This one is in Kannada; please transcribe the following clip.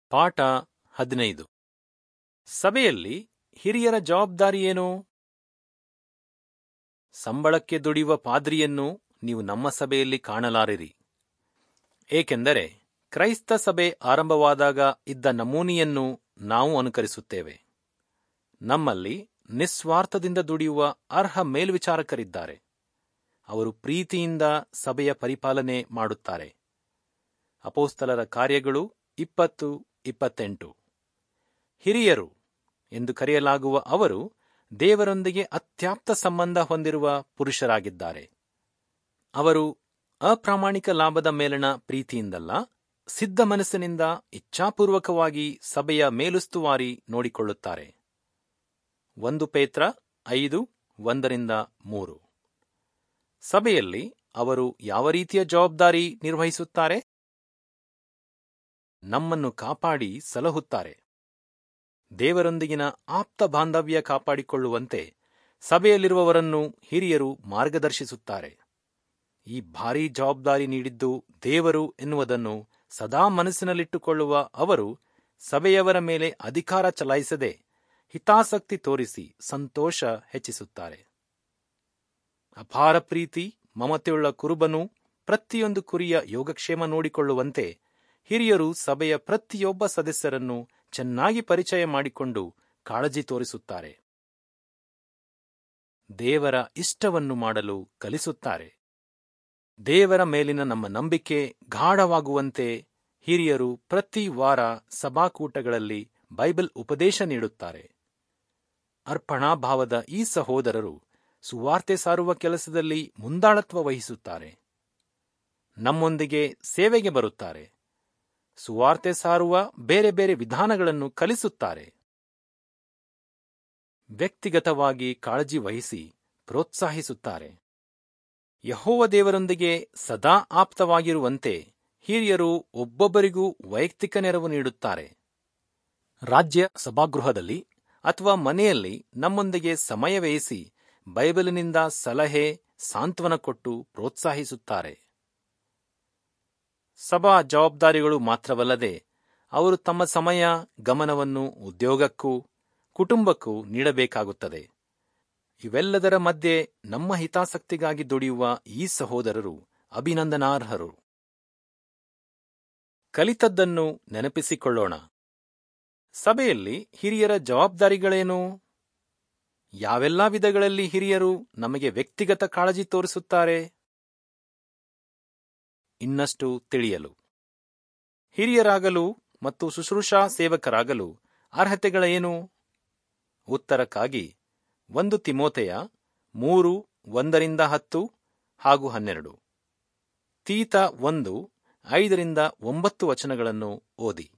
ಪಾಠ ಹದಿನೈದು ಸಭೆಯಲ್ಲಿ ಹಿರಿಯರ ಜವಾಬ್ದಾರಿ ಏನು ಸಂಬಳಕ್ಕೆ ದುಡಿಯುವ ಪಾದ್ರಿಯನ್ನು ನೀವು ನಮ್ಮ ಸಭೆಯಲ್ಲಿ ಕಾಣಲಾರಿರಿ ಏಕೆಂದರೆ ಕ್ರೈಸ್ತ ಸಭೆ ಆರಂಭವಾದಾಗ ಇದ್ದ ನಮೂನೆಯನ್ನು ನಾವು ಅನುಕರಿಸುತ್ತೇವೆ ನಮ್ಮಲ್ಲಿ ನಿಸ್ವಾರ್ಥದಿಂದ ದುಡಿಯುವ ಅರ್ಹ ಮೇಲ್ವಿಚಾರಕರಿದ್ದಾರೆ ಅವರು ಪ್ರೀತಿಯಿಂದ ಸಭೆಯ ಪರಿಪಾಲನೆ ಮಾಡುತ್ತಾರೆ ಅಪೋಸ್ತಲರ ಕಾರ್ಯಗಳು ಇಪ್ಪತ್ತು ಇಪ್ಪತ್ತೆಂಟು ಹಿರಿಯರು ಎಂದು ಕರೆಯಲಾಗುವ ಅವರು ದೇವರೊಂದಿಗೆ ಅತ್ಯಾಪ್ತ ಸಂಬಂಧ ಹೊಂದಿರುವ ಪುರುಷರಾಗಿದ್ದಾರೆ ಅವರು ಅಪ್ರಾಮಾಣಿಕ ಲಾಭದ ಮೇಲಣ ಪ್ರೀತಿಯಿಂದಲ್ಲ ಸಿದ್ಧ ಮನಸ್ಸಿನಿಂದ ಇಚ್ಛಾಪೂರ್ವಕವಾಗಿ ಸಭೆಯ ಮೇಲುಸ್ತುವಾರಿ ನೋಡಿಕೊಳ್ಳುತ್ತಾರೆ ಒಂದು ಪೇತ್ರ ಐದು ಒಂದರಿಂದ ಮೂರು ಸಭೆಯಲ್ಲಿ ಅವರು ಯಾವ ರೀತಿಯ ಜವಾಬ್ದಾರಿ ನಿರ್ವಹಿಸುತ್ತಾರೆ ನಮ್ಮನ್ನು ಕಾಪಾಡಿ ಸಲಹುತ್ತಾರೆ ದೇವರೊಂದಿಗಿನ ಆಪ್ತ ಬಾಂಧವ್ಯ ಕಾಪಾಡಿಕೊಳ್ಳುವಂತೆ ಸಭೆಯಲ್ಲಿರುವವರನ್ನು ಹಿರಿಯರು ಮಾರ್ಗದರ್ಶಿಸುತ್ತಾರೆ ಈ ಭಾರೀ ಜವಾಬ್ದಾರಿ ನೀಡಿದ್ದು ದೇವರು ಎನ್ನುವುದನ್ನು ಸದಾ ಮನಸ್ಸಿನಲ್ಲಿಟ್ಟುಕೊಳ್ಳುವ ಅವರು ಸಭೆಯವರ ಮೇಲೆ ಅಧಿಕಾರ ಚಲಾಯಿಸದೆ ಹಿತಾಸಕ್ತಿ ತೋರಿಸಿ ಸಂತೋಷ ಹೆಚ್ಚಿಸುತ್ತಾರೆ ಅಪಾರ ಪ್ರೀತಿ ಮಮತೆಯುಳ್ಳ ಕುರುಬನು ಪ್ರತಿಯೊಂದು ಕುರಿಯ ಯೋಗಕ್ಷೇಮ ನೋಡಿಕೊಳ್ಳುವಂತೆ ಹಿರಿಯರು ಸಭೆಯ ಪ್ರತಿಯೊಬ್ಬ ಸದಸ್ಯರನ್ನು ಚೆನ್ನಾಗಿ ಪರಿಚಯ ಮಾಡಿಕೊಂಡು ಕಾಳಜಿ ತೋರಿಸುತ್ತಾರೆ ದೇವರ ಇಷ್ಟವನ್ನು ಮಾಡಲು ಕಲಿಸುತ್ತಾರೆ ದೇವರ ಮೇಲಿನ ನಮ್ಮ ನಂಬಿಕೆ ಗಾಢವಾಗುವಂತೆ ಹಿರಿಯರು ಪ್ರತಿ ವಾರ ಸಭಾಕೂಟಗಳಲ್ಲಿ ಬೈಬಲ್ ಉಪದೇಶ ನೀಡುತ್ತಾರೆ ಅರ್ಪಣಾಭಾವದ ಈ ಸಹೋದರರು ಸುವಾರ್ತೆ ಸಾರುವ ಕೆಲಸದಲ್ಲಿ ಮುಂದಾಳತ್ವ ವಹಿಸುತ್ತಾರೆ ನಮ್ಮೊಂದಿಗೆ ಸೇವೆಗೆ ಬರುತ್ತಾರೆ ಸುವಾರ್ತೆ ಸಾರುವ ಬೇರೆ ಬೇರೆ ವಿಧಾನಗಳನ್ನು ಕಲಿಸುತ್ತಾರೆ ವ್ಯಕ್ತಿಗತವಾಗಿ ಕಾಳಜಿ ವಹಿಸಿ ಪ್ರೋತ್ಸಾಹಿಸುತ್ತಾರೆ ಯಹೋವ ದೇವರೊಂದಿಗೆ ಸದಾ ಆಪ್ತವಾಗಿರುವಂತೆ ಹಿರಿಯರು ಒಬ್ಬೊಬ್ಬರಿಗೂ ವೈಯಕ್ತಿಕ ನೆರವು ನೀಡುತ್ತಾರೆ ರಾಜ್ಯ ಸಭಾಗೃಹದಲ್ಲಿ ಅಥವಾ ಮನೆಯಲ್ಲಿ ನಮ್ಮೊಂದಿಗೆ ಸಮಯ ವ್ಯಯಿಸಿ ಬೈಬಲಿನಿಂದ ಸಲಹೆ ಸಾಂತ್ವನ ಕೊಟ್ಟು ಪ್ರೋತ್ಸಾಹಿಸುತ್ತಾರೆ ಸಭಾ ಜವಾಬ್ದಾರಿಗಳು ಮಾತ್ರವಲ್ಲದೆ ಅವರು ತಮ್ಮ ಸಮಯ ಗಮನವನ್ನು ಉದ್ಯೋಗಕ್ಕೂ ಕುಟುಂಬಕ್ಕೂ ನೀಡಬೇಕಾಗುತ್ತದೆ ಇವೆಲ್ಲದರ ಮಧ್ಯೆ ನಮ್ಮ ಹಿತಾಸಕ್ತಿಗಾಗಿ ದುಡಿಯುವ ಈ ಸಹೋದರರು ಅಭಿನಂದನಾರ್ಹರು ಕಲಿತದ್ದನ್ನು ನೆನಪಿಸಿಕೊಳ್ಳೋಣ ಸಭೆಯಲ್ಲಿ ಹಿರಿಯರ ಜವಾಬ್ದಾರಿಗಳೇನು ಯಾವೆಲ್ಲಾ ವಿಧಗಳಲ್ಲಿ ಹಿರಿಯರು ನಮಗೆ ವ್ಯಕ್ತಿಗತ ಕಾಳಜಿ ತೋರಿಸುತ್ತಾರೆ ಇನ್ನಷ್ಟು ತಿಳಿಯಲು ಹಿರಿಯರಾಗಲು ಮತ್ತು ಶುಶ್ರೂಷಾ ಸೇವಕರಾಗಲು ಅರ್ಹತೆಗಳೇನು ಉತ್ತರಕ್ಕಾಗಿ ಒಂದು ತಿಮೋತೆಯ ಮೂರು ಒಂದರಿಂದ ಹತ್ತು ಹಾಗೂ ಹನ್ನೆರಡು ತೀತ ಒಂದು ಐದರಿಂದ ಒಂಬತ್ತು ವಚನಗಳನ್ನು ಓದಿ